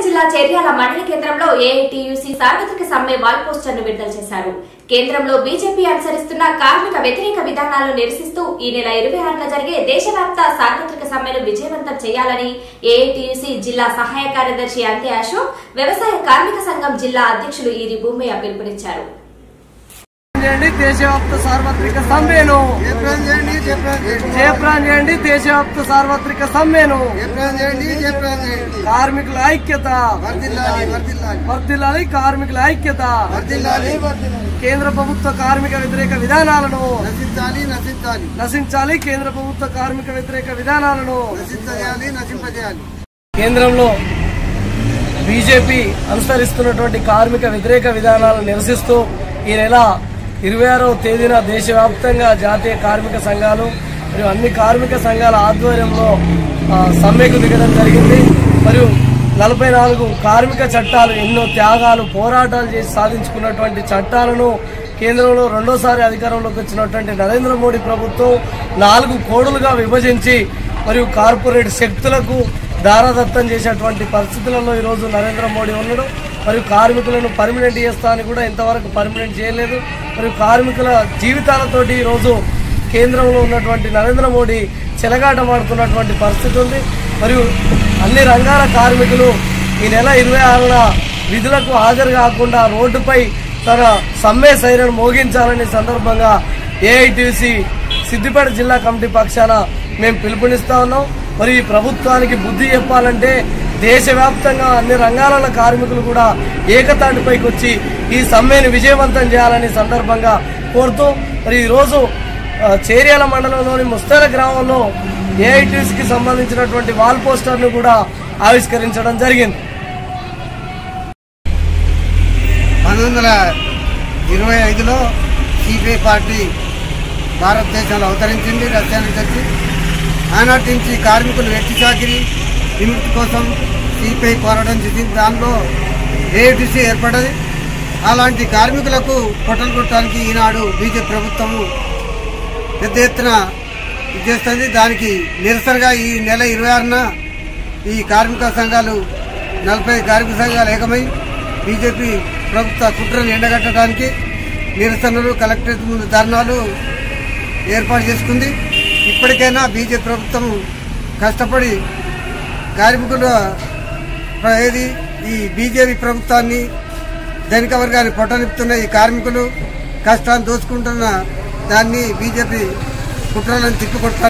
జిల్లా చేర్యాల మండల కేంద్రంలో ఏఐటియుసి సార్వత్రిక సమ్మె వాల్ పోస్టర్ ను విడుదల చేశారు కేంద్రంలో బీజేపీ అనుసరిస్తున్న కార్మిక వ్యతిరేక విధానాలను నిరసిస్తూ ఈ నెల ఇరవై ఆరున జరిగే దేశవ్యాప్త సార్వత్రిక సమ్మెను విజయవంతం చేయాలని ఏఐటియుసి జిల్లా సహాయ కార్యదర్శి అంతే అశోక్ వ్యవసాయ కార్మిక సంఘం జిల్లా అధ్యక్షులు ఈరి భూమయ్య పిలుపునిచ్చారు చేయండి దేశవ్యాప్త సార్వత్రిక సమ్మెను జయప్రదం చేయండి జయప్రదం చేయండి జయప్రాన్ చేయండి దేశవ్యాప్త సార్వత్రిక సమ్మెను జయప్రదం చేయండి జయప్రదం చేయండి కార్మికుల ఐక్యత వర్దిల్లాలి వర్దిల్లాలి వర్ధిల్లాలి కార్మికుల ఐక్యత వర్దిల్లాలి వర్దిల్లాలి కేంద్ర ప్రభుత్వ కార్మిక వ్యతిరేక విధానాలను నశించాలి నశించాలి నశించాలి కేంద్ర ప్రభుత్వ కార్మిక వ్యతిరేక విధానాలను నశించజేయాలి నశింపజేయాలి కేంద్రంలో బీజేపీ అనుసరిస్తున్నటువంటి కార్మిక వ్యతిరేక విధానాలను నిరసిస్తూ ఈ నెల ఇరవై ఆరవ తేదీన దేశవ్యాప్తంగా జాతీయ కార్మిక సంఘాలు మరియు అన్ని కార్మిక సంఘాల ఆధ్వర్యంలో ఆ, సమ్మెకు దిగడం జరిగింది మరియు నలభై నాలుగు కార్మిక చట్టాలు ఎన్నో త్యాగాలు పోరాటాలు చేసి సాధించుకున్నటువంటి చట్టాలను కేంద్రంలో రెండోసారి అధికారంలోకి వచ్చినటువంటి నరేంద్ర మోడీ ప్రభుత్వం నాలుగు కోడులుగా విభజించి మరియు కార్పొరేట్ శక్తులకు దారాదత్తం చేసేటువంటి పరిస్థితులలో ఈరోజు నరేంద్ర మోడీ ఉన్నాడు మరియు కార్మికులను పర్మనెంట్ చేస్తా అని కూడా ఇంతవరకు పర్మనెంట్ చేయలేదు మరియు కార్మికుల జీవితాలతోటి ఈరోజు కేంద్రంలో ఉన్నటువంటి నరేంద్ర మోడీ చెలగాటమాడుతున్నటువంటి పరిస్థితి ఉంది మరియు అన్ని రంగాల కార్మికులు ఈ నెల ఇరవై ఆరున విధులకు హాజరు కాకుండా రోడ్డుపై తన సమ్మె సైరన్ మోగించాలని సందర్భంగా ఏఐటీసీ సిద్దిపేట జిల్లా కమిటీ పక్షాన మేము పిలుపునిస్తా ఉన్నాం మరి ఈ ప్రభుత్వానికి బుద్ధి చెప్పాలంటే దేశవ్యాప్తంగా అన్ని రంగాల కార్మికులు కూడా ఏకతాటిపైకి వచ్చి ఈ సమ్మెను విజయవంతం చేయాలని సందర్భంగా కోరుతూ మరి ఈరోజు ఆ, చేర్యాల మండలంలోని ముస్తేర గ్రామంలో ఏఐటీసీకి సంబంధించినటువంటి వాల్ పోస్టర్ను కూడా ఆవిష్కరించడం జరిగింది పంతొమ్మిది వందల ఇరవై ఐదులో సిపిఐ పార్టీ భారతదేశంలో అవతరించింది రష్యా నుంచి వచ్చి ఆనాటి నుంచి కార్మికులు వెట్టి చాకిరి విముక్తి కోసం సిపిఐ పోరాటం చేసింది దానిలో ఏఐటీసీ ఏర్పడ్డది అలాంటి కార్మికులకు పొట్టలు కొట్టడానికి ఈనాడు బీజేపీ ప్రభుత్వము పెద్ద ఎత్తున ఇది చేస్తుంది దానికి నిరసనగా ఈ నెల ఇరవై ఆరున ఈ కార్మిక సంఘాలు నలభై కార్మిక సంఘాలు ఏకమై బీజేపీ ప్రభుత్వ కుట్రను ఎండగట్టడానికి నిరసనలు కలెక్టరేట్ ముందు ధర్నాలు ఏర్పాటు చేసుకుంది ఇప్పటికైనా బీజేపీ ప్రభుత్వం కష్టపడి కార్మికుల ప్ర- ఏది ఈ బీజేపీ ప్రభుత్వాన్ని ధనిక వర్గాన్ని పొట్టనిపుతున్న ఈ కార్మికులు కష్టాన్ని దోచుకుంటున్న దాన్ని బీజేపీ కుట్రలను తిప్పికొట్టాలి